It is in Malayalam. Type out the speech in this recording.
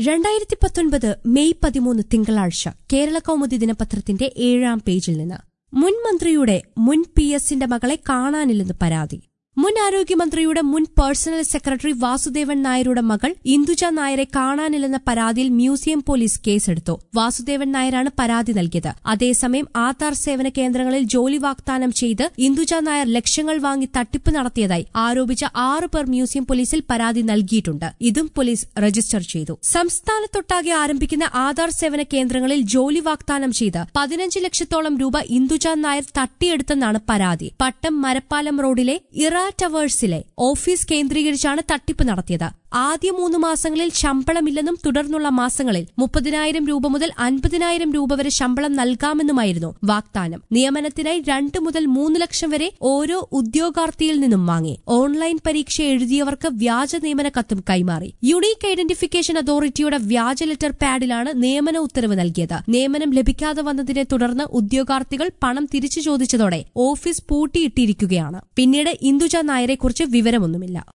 രണ്ടായിരത്തി പത്തൊൻപത് മെയ് പതിമൂന്ന് തിങ്കളാഴ്ച കേരള കൗമുദി ദിനപത്രത്തിന്റെ ഏഴാം പേജിൽ നിന്ന് മുൻ മന്ത്രിയുടെ മുൻ പി എസിന്റെ മകളെ കാണാനില്ലെന്ന് പരാതി മുൻ ആരോഗ്യമന്ത്രിയുടെ മുൻ പേഴ്സണൽ സെക്രട്ടറി വാസുദേവൻ നായരുടെ മകൾ ഇന്ദുജ നായരെ കാണാനില്ലെന്ന പരാതിയിൽ മ്യൂസിയം പോലീസ് കേസെടുത്തു വാസുദേവൻ നായരാണ് പരാതി നൽകിയത് അതേസമയം ആധാർ സേവന കേന്ദ്രങ്ങളിൽ ജോലി വാഗ്ദാനം ചെയ്ത് ഇന്ദുജ നായർ ലക്ഷങ്ങൾ വാങ്ങി തട്ടിപ്പ് നടത്തിയതായി ആരോപിച്ച ആറ് പേർ മ്യൂസിയം പോലീസിൽ പരാതി നൽകിയിട്ടുണ്ട് ഇതും പോലീസ് രജിസ്റ്റർ ചെയ്തു സംസ്ഥാനത്തൊട്ടാകെ ആരംഭിക്കുന്ന ആധാർ സേവന കേന്ദ്രങ്ങളിൽ ജോലി വാഗ്ദാനം ചെയ്ത് പതിനഞ്ച് ലക്ഷത്തോളം രൂപ ഇന്ദുജ നായർ തട്ടിയെടുത്തെന്നാണ് പരാതി പട്ടം മരപ്പാലം റോഡിലെ ഇറ ടവേഴ്സിലെ ഓഫീസ് കേന്ദ്രീകരിച്ചാണ് തട്ടിപ്പ് നടത്തിയത് ആദ്യ മൂന്ന് മാസങ്ങളിൽ ശമ്പളമില്ലെന്നും തുടർന്നുള്ള മാസങ്ങളിൽ മുപ്പതിനായിരം രൂപ മുതൽ അൻപതിനായിരം രൂപ വരെ ശമ്പളം നൽകാമെന്നുമായിരുന്നു വാഗ്ദാനം നിയമനത്തിനായി രണ്ട് മുതൽ മൂന്ന് ലക്ഷം വരെ ഓരോ ഉദ്യോഗാർത്ഥിയിൽ നിന്നും വാങ്ങി ഓൺലൈൻ പരീക്ഷ എഴുതിയവർക്ക് വ്യാജ നിയമന കത്തും കൈമാറി യുണീക്ക് ഐഡന്റിഫിക്കേഷൻ അതോറിറ്റിയുടെ വ്യാജ ലെറ്റർ പാഡിലാണ് നിയമന ഉത്തരവ് നൽകിയത് നിയമനം ലഭിക്കാതെ വന്നതിനെ തുടർന്ന് ഉദ്യോഗാർത്ഥികൾ പണം തിരിച്ചു ചോദിച്ചതോടെ ഓഫീസ് പൂട്ടിയിട്ടിരിക്കുകയാണ് പിന്നീട് ഇന്ദുജ നായരെക്കുറിച്ച് വിവരമൊന്നുമില്ല